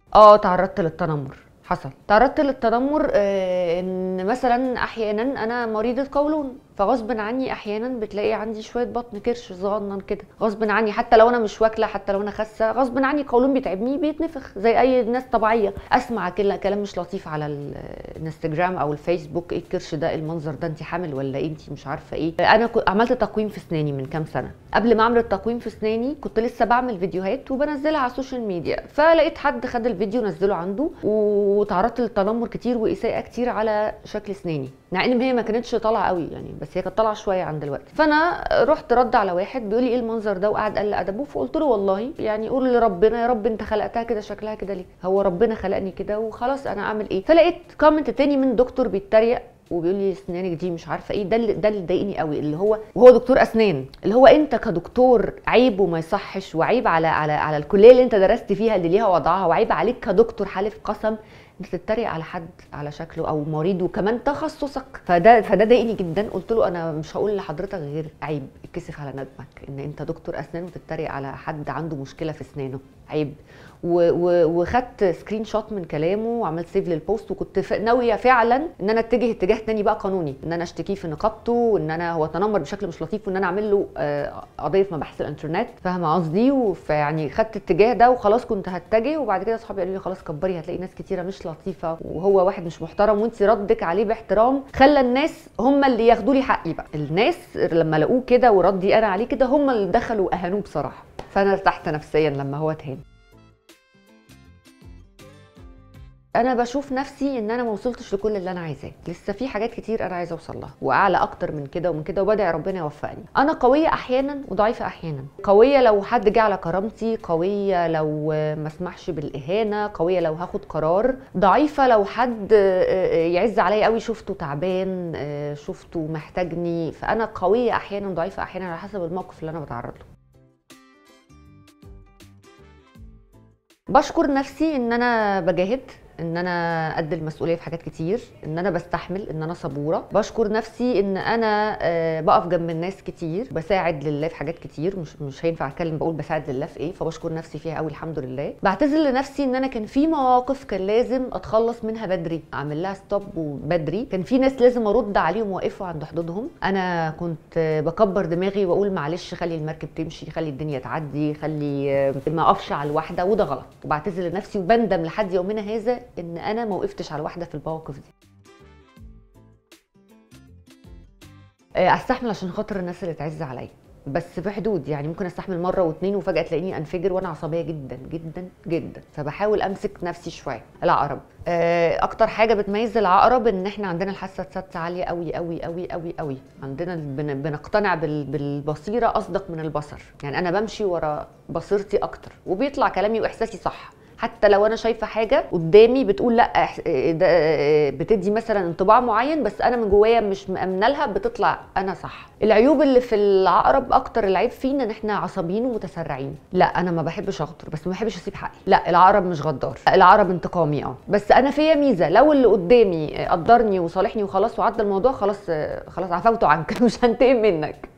اه تعرضت للتنمر حصل تعرضت للتنمر آه، ان مثلا احيانا انا مريضه قولون فغصب عني احيانا بتلاقي عندي شويه بطن كرش صغنن كده غصب عني حتى لو انا مش واكله حتى لو انا خاسه غصب عني قولون بيتعبني بيتنفخ زي اي ناس طبيعيه اسمع كل- كلام مش لطيف على ال- الانستجرام او الفيسبوك ايه الكرش ده إيه المنظر ده انت حامل ولا ايه انت مش عارفه ايه انا كو- عملت تقويم في اسناني من كام سنه قبل ما اعمل التقويم في اسناني كنت لسه بعمل فيديوهات وبنزلها على السوشيال ميديا فلقيت حد خد الفيديو نزله عنده وتعرضت للتنمر كتير واساءه كتير على شكل اسناني مع ان هي ما كانتش طالعه قوي يعني بس هي كانت طالعه شويه عن دلوقتي فانا رحت رد على واحد بيقول لي ايه المنظر ده وقعد قل ادبه فقلت له والله يعني قول لربنا يا رب انت خلقتها كده شكلها كده ليه هو ربنا خلقني كده وخلاص انا اعمل ايه فلقيت كومنت تاني من دكتور بيتريق وبيقول لي اسنانك دي مش عارفه ايه ده اللي ده اللي ضايقني قوي اللي هو وهو دكتور اسنان اللي هو انت كدكتور عيب وما يصحش وعيب على على على الكليه اللي انت درست فيها اللي ليها وضعها وعيب عليك كدكتور حالف قسم انت تتريق على حد على شكله او مريض وكمان تخصصك فده فده ضايقني جدا قلت له انا مش هقول لحضرتك غير عيب اتكسف على ندمك ان انت دكتور اسنان وتتريق على حد عنده مشكله في اسنانه عيب و- و- وخدت سكرين شوت من كلامه وعملت سيف للبوست وكنت ف- ناويه فعلا ان انا اتجه اتجاه تاني بقى قانوني ان انا اشتكيه في نقابته وان انا هو تنمر بشكل مش لطيف وان انا اعمل له آه، قضيه في مباحث الانترنت فاهمه قصدي فيعني خدت الاتجاه ده وخلاص كنت هتجه وبعد كده اصحابي قالوا لي خلاص كبري هتلاقي ناس كتيره مش لطيفه وهو واحد مش محترم وانت ردك عليه باحترام خلى الناس هم اللي ياخدوا لي حقي بقى الناس لما لقوه كده وردي انا عليه كده هم اللي دخلوا اهانوه بصراحه فانا ارتحت نفسيا لما هو اتهان انا بشوف نفسي ان انا ما وصلتش لكل اللي انا عايزاه لسه في حاجات كتير انا عايزه اوصل لها واعلى اكتر من كده ومن كده وبدعي ربنا يوفقني انا قويه احيانا وضعيفه احيانا قويه لو حد جه على كرامتي قويه لو ما اسمحش بالاهانه قويه لو هاخد قرار ضعيفه لو حد يعز عليا قوي شفته تعبان شفته محتاجني فانا قويه احيانا وضعيفه احيانا على حسب الموقف اللي انا بتعرض له بشكر نفسي ان انا بجاهد ان انا قد المسؤوليه في حاجات كتير ان انا بستحمل ان انا صبوره بشكر نفسي ان انا آه، بقف جنب الناس كتير بساعد لله في حاجات كتير مش مش هينفع اتكلم بقول بساعد لله في ايه فبشكر نفسي فيها قوي الحمد لله بعتذر لنفسي ان انا كان في مواقف كان لازم اتخلص منها بدري اعمل لها ستوب بدري كان في ناس لازم ارد عليهم واقفوا عند حدودهم انا كنت آه، بكبر دماغي واقول معلش خلي المركب تمشي خلي الدنيا تعدي خلي آه، ما اقفش على الواحده وده غلط وبعتذر لنفسي وبندم لحد يومنا هذا ان انا ما وقفتش على الواحده في المواقف دي آه، استحمل عشان خاطر الناس اللي تعز عليا بس في حدود يعني ممكن استحمل مره واتنين وفجاه تلاقيني انفجر وانا عصبيه جدا جدا جدا فبحاول امسك نفسي شويه العقرب آه، اكتر حاجه بتميز العقرب ان احنا عندنا الحاسه السادسه عاليه قوي قوي قوي قوي قوي عندنا بن- بنقتنع بال- بالبصيره اصدق من البصر يعني انا بمشي ورا بصيرتي اكتر وبيطلع كلامي واحساسي صح حتى لو انا شايفه حاجه قدامي بتقول لا إح- ده بتدي مثلا انطباع معين بس انا من جوايا مش مامنه لها بتطلع انا صح العيوب اللي في العقرب اكتر العيب فينا ان احنا عصبيين ومتسرعين لا انا ما بحبش اغدر بس ما بحبش اسيب حقي لا العقرب مش غدار العقرب انتقامي اه بس انا فيا ميزه لو اللي قدامي قدرني وصالحني وخلاص وعدى الموضوع خلاص خلاص عفوت عنك مش هنتقم منك